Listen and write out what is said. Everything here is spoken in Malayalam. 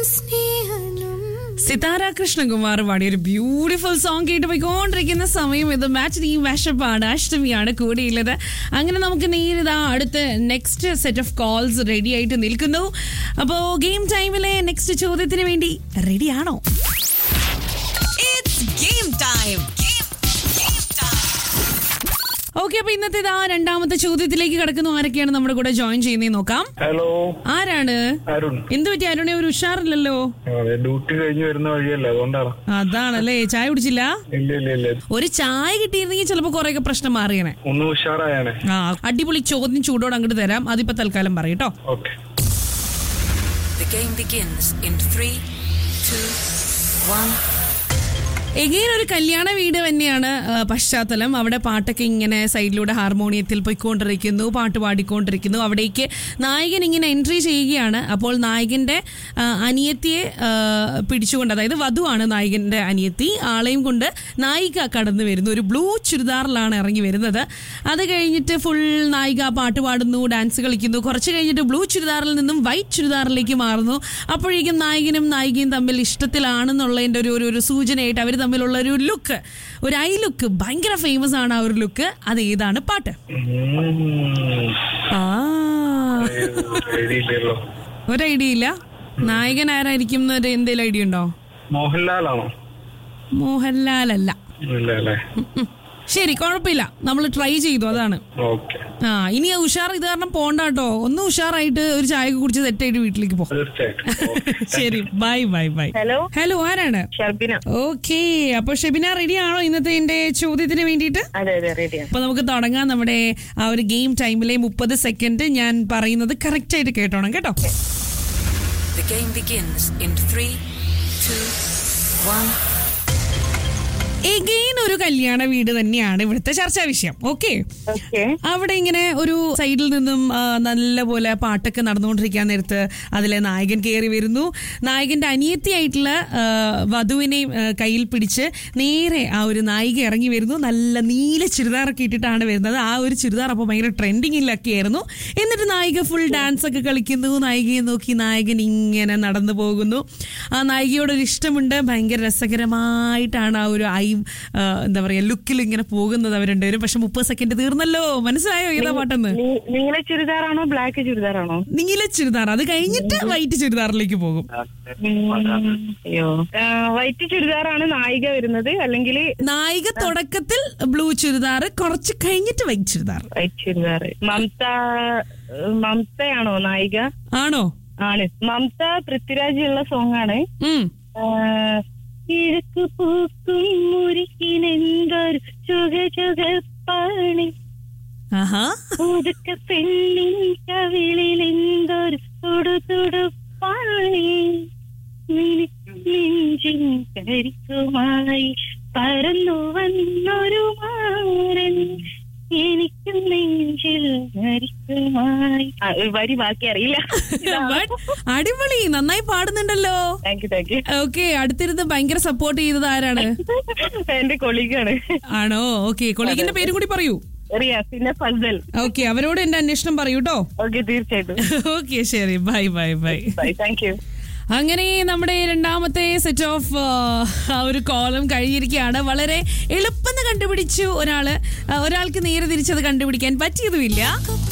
സിതാര കൃഷ്ണകുമാർ പാടിയ ഒരു ബ്യൂട്ടിഫുൾ സോങ് കേട്ട് പോയിക്കൊണ്ടിരിക്കുന്ന സമയം ഇത് മാച്ച് ടീം വാഷപ്പാണ് അഷ്ടമിയാണ് കൂടിയുള്ളത് അങ്ങനെ നമുക്ക് നേരിതാ അടുത്ത next set of calls ready ആയിട്ട് നിൽക്കുന്നു അപ്പോ ഗെയിം ടൈമിലെ നെക്സ്റ്റ് ചോദ്യത്തിന് വേണ്ടി റെഡിയാണോ It's game time. Game, game time. Okay അപ്പൊ ഇന്നത്തെ ഇതാ രണ്ടാമത്തെ ചോദ്യത്തിലേക്ക് കിടക്കുന്നു ആരൊക്കെയാണ് നമ്മുടെ കൂടെ ജോയിൻ ചെയ്യുന്നതെന്ന് നോക്കാം ഹലോ ആരാണ് അരുൺ എന്ത് പറ്റി അരുണെ ഒരു ഉഷാറില്ലല്ലോ അതെ ഡ്യൂട്ടി കഴിഞ്ഞ് വരുന്ന വഴിയല്ല അതുകൊണ്ടാണ് അതാണല്ലേ ചായ കുടിച്ചില്ല ഇല്ല ഇല്ല ഇല്ല ഒരു ചായ കിട്ടിയിരുന്നെങ്കിൽ ചിലപ്പോ കുറെയൊക്കെ പ്രശ്നം മാറിയണേ ഒന്ന് ഉഷാറായാനെ ആ അടിപൊളി ചോദ്യം ചൂടോടെ അങ്ങോട്ട് തരാം അതിപ്പോ തൽക്കാലം പറയട്ടോ okay The game begins in three, two, one. Again ഒരു കല്യാണ വീട് തന്നെയാണ് ആ, പശ്ചാത്തലം അവിടെ പാട്ടൊക്കെ ഇങ്ങനെ സൈഡിലൂടെ ഹാർമോണിയത്തിൽ പോയിക്കൊണ്ടിരിക്കുന്നു പാട്ട് പാടിക്കൊണ്ടിരിക്കുന്നു അവിടേക്ക് നായകൻ ഇങ്ങനെ എൻട്രി ചെയ്യുകയാണ് അപ്പോൾ നായകന്റെ ആ, അനിയത്തിയെ ആ, പിടിച്ചുകൊണ്ട് അതായത് വധുവാണ് നായകന്റെ അനിയത്തി ആളെയും കൊണ്ട് നായിക കടന്നു വരുന്നു ഒരു ബ്ലൂ ചുരിദാറിലാണ് ഇറങ്ങി വരുന്നത് അത് കഴിഞ്ഞിട്ട് ഫുൾ നായിക പാട്ട് പാടുന്നു ഡാൻസ് കളിക്കുന്നു കുറച്ച് കഴിഞ്ഞിട്ട് ബ്ലൂ ചുരിദാറിൽ നിന്നും വൈറ്റ് ചുരിദാറിലേക്ക് മാറുന്നു അപ്പോഴേക്കും നായകനും നായികയും തമ്മിൽ ഇഷ്ടത്തിലാണെന്നുള്ളതിന്റെ ഒരു ഒരു ഒരു സൂചനയായിട്ട് അവർ തമ്മിലുള്ള ഒരു ലുക്ക് ഒരു ഐ ലുക്ക് ഭയങ്കര ഫേമസ് ആണ് ആ ഒരു ലുക്ക് അത് ഏതാണ് പാട്ട് ആ ഇല്ലല്ലോ ഒരു ഐഡിയ ഇല്ല നായകൻ ആരായിരിക്കും എന്നൊരു എന്തെങ്കിലും ഐഡിയ ഉണ്ടോ മോഹൻലാലാണോ മോഹൻലാൽ അല്ല ഇല്ല അല്ലേ ഉം. ശരി കുഴപ്പമില്ല നമ്മൾ ട്രൈ ചെയ്തു അതാണ് ഓക്കെ ആ ഇനി ആ ഉഷാർ ഇത് കാരണം പോണ്ട കേട്ടോ ഒന്ന് ഉഷാറായിട്ട് ഒരു ചായ ഒക്കെ കുടിച്ച് സെറ്റായിട്ട് വീട്ടിലേക്ക് പോ തീർച്ചയായിട്ടും Okay. ശരി bye bye bye hello hello ആരാണ് ഷർബിന ഓക്കെ അപ്പൊ ഷെബിന റെഡി ആണോ ഇന്നത്തെ എന്റെ ചോദ്യത്തിന് വേണ്ടിയിട്ട് അതെ അതെ റെഡിയാണ് അപ്പൊ നമുക്ക് തുടങ്ങാം നമ്മുടെ ആ ഒരു ഗെയിം ടൈമിലെ മുപ്പത് സെക്കൻഡ് ഞാൻ പറയുന്നത് കറക്റ്റ് ആയിട്ട് കേട്ടോണം കേട്ടോ The game begins in three, two, one. Again ഒരു കല്യാണ വീട് തന്നെയാണ് ഇവിടുത്തെ ചർച്ചാ വിഷയം ഓക്കെ ഓക്കെ അവിടെ ഇങ്ങനെ ഒരു സൈഡിൽ നിന്നും ആ, നല്ലപോലെ പാട്ടൊക്കെ നടന്നുകൊണ്ടിരിക്കാൻ നേരത്ത് അതിലെ നായകൻ കയറി വരുന്നു നായകന്റെ അനിയത്തിയായിട്ടുള്ള ആ, വധുവിനെ ആ, കയ്യിൽ പിടിച്ച് നേരെ ആ ഒരു നായിക ഇറങ്ങി വരുന്നു നല്ല നീല ചുരിദാറൊക്കെ ഇട്ടിട്ടാണ് വരുന്നത് ആ ഒരു ചുരിദാർ അപ്പോൾ ഭയങ്കര ട്രെൻഡിങ്ങിലൊക്കെ ആയിരുന്നു എന്നിട്ട് നായിക ഫുൾ ഡാൻസ് ഒക്കെ കളിക്കുന്നു നായികയെ നോക്കി നായകൻ ഇങ്ങനെ നടന്നു പോകുന്നു ആ നായികയോട് ഒരു ഇഷ്ടമുണ്ട് ഭയങ്കര രസകരമായിട്ടാണ് ആ ഒരു ഐ ആ, എന്താ പറയാ ലുക്കിൽ ഇങ്ങനെ പോകുന്നത് അവർ രണ്ടുപേരും പക്ഷെ മുപ്പത് സെക്കൻഡ് തീർന്നല്ലോ മനസ്സിലായോ ഏതാ പാട്ടെന്ന് നീല ചുരിദാറാണോ ബ്ലാക്ക് ചുരിദാറാണോ നീല ചുരിദാർ അത് കഴിഞ്ഞിട്ട് വൈറ്റ് ചുരിദാറിലേക്ക് പോകും അയ്യോ വൈറ്റ് ചുരിദാറാണ് നായിക വരുന്നത് അല്ലെങ്കിൽ നായിക തുടക്കത്തിൽ ബ്ലൂ ചുരിദാർ കുറച്ച് കഴിഞ്ഞിട്ട് വൈറ്റ് ചുരിദാർ വൈറ്റ് ചുരിദാർ മമത ഏഹ്, മമതയാണോ നായിക ആണോ ആണ് മമത പൃഥ്വിരാജ് ഉള്ള സോങ് ആണ് ഉം ഏഹ്, കിഴക്ക് പൂക്കും മുറിക്കിനെന്തൊരു ചുക ചുകപ്പാണ് ആഹാ ഒതുക്ക പെണ്ണിൻ കവിളിൽ എന്തൊരു തുടു തുടുപ്പാണ് നെഞ്ചിൻ കരിക്കുമായി പറന്നു വന്നൊരു മാരൻ എനിക്കും നെഞ്ചിൽ കരിക്കുമായി ആ, ഒരു വരി ബാക്കി അറിയില്ല But അടിപൊളി നന്നായി പാടുന്നുണ്ടല്ലോ thank you thank you okay അടുത്തിരുന്ന് ഭയങ്കര സപ്പോർട്ട് ചെയ്തത് ആരാണ് എന്റെ കൊളീഗാണ് ആണോ ഓക്കെ കൊളീഗിന്റെ പേര് കൂടി പറയൂ റിയാസിന്റെ ഫസൽ ഓക്കെ അവരോട് എന്റെ അന്വേഷണം പറയൂ കേട്ടോ ഓക്കെ തീർച്ചയായിട്ടും ഓക്കെ ശരി bye bye bye bye thank you അങ്ങനെ നമ്മുടെ രണ്ടാമത്തെ സെറ്റ് ഓഫ് ആ ഒരു കോളം കഴിഞ്ഞിരിക്കുകയാണ് വളരെ എളുപ്പം കണ്ടുപിടിച്ചു ഒരാള് ആ, ഒരാൾക്ക് നേരെ തിരിച്ചത് കണ്ടുപിടിക്കാൻ പറ്റിയതുമില്ല